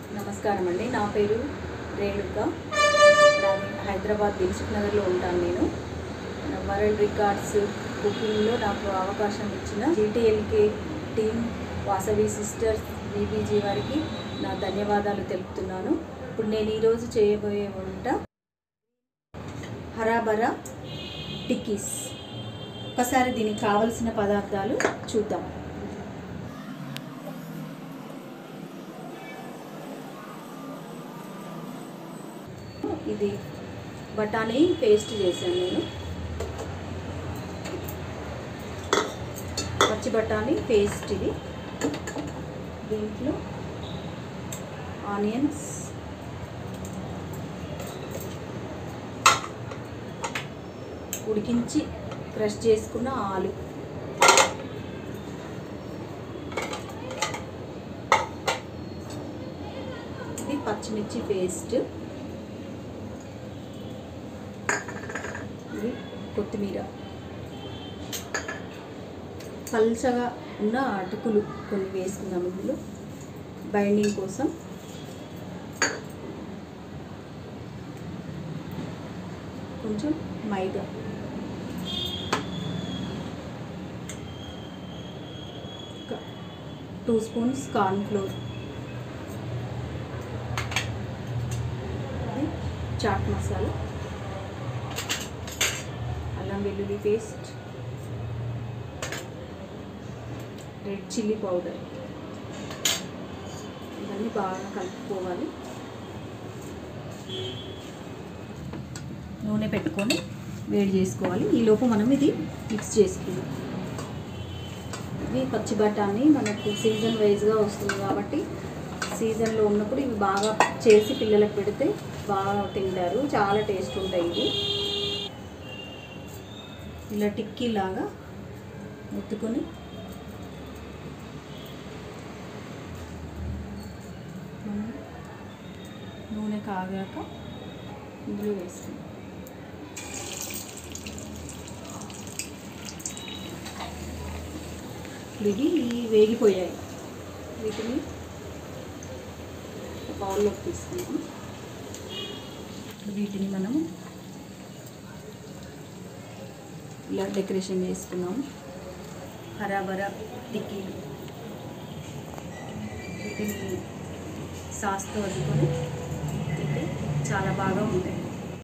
నమస్కారం అండి నా పేరు రేణుక నాది హైదరాబాద్ దిల్సుఖ్ నగర్లో ఉంటాను నేను మన వరల్డ్ రికార్డ్స్ బుకింగ్లో నాకు అవకాశం ఇచ్చిన జీటీఎల్కే టీమ్ వాసవి సిస్టర్స్ బీబీజీ వారికి నా ధన్యవాదాలు తెలుపుతున్నాను ఇప్పుడు నేను ఈరోజు చేయబోయే వంట హరాబరా టిక్కీస్ ఒకసారి దీనికి కావలసిన పదార్థాలు చూద్దాం ఇది బఠానీ పేస్ట్ చేశాను నేను పచ్చి బఠానీ పేస్ట్ ఇది దీంట్లో ఆనియన్స్ ఉడికించి క్రష్ చేసుకున్న ఆలు ఇది పచ్చిమిర్చి పేస్ట్ ఇది కొత్తిమీర పల్చగా ఉన్న అటుకులు కొన్ని వేసుకుందాం ఇందులో బైండింగ్ కోసం కొంచెం మైదా ఒక టూ స్పూన్స్ కార్న్ ఫ్లోర్ ఇది చాట్ మసాలా అల్లం వెల్లుల్లి పేస్ట్ రెడ్ చిల్లీ పౌడర్ ఇవన్నీ బాగా కలుపుకోవాలి నూనె పెట్టుకొని వేడి చేసుకోవాలి ఈలోపు మనం ఇది మిక్స్ చేసుకుందాం ఇది పచ్చి బఠానీ మనకు సీజన్ వైజ్గా వస్తుంది కాబట్టి సీజన్లో ఉన్నప్పుడు ఇవి బాగా చేసి పిల్లలకు పెడితే బాగా తింటారు చాలా టేస్ట్ ఉంటాయి ఇవి ఇలా టిక్కీ లాగా ఒత్తుకొని మనం నూనె కాగాక ఇందులో వేసుకుందాం ఇప్పుడు ఇవి వేగిపోయాయి వీటిని ఒక బౌల్లోకి తీసుకుందాం వీటిని మనము ఇలా డెకరేషన్ చేసుకున్నాము హరాబరా టిక్కీలు వీటిని సాస్తో అద్దుకొని తింటే చాలా బాగా ఉంటాయి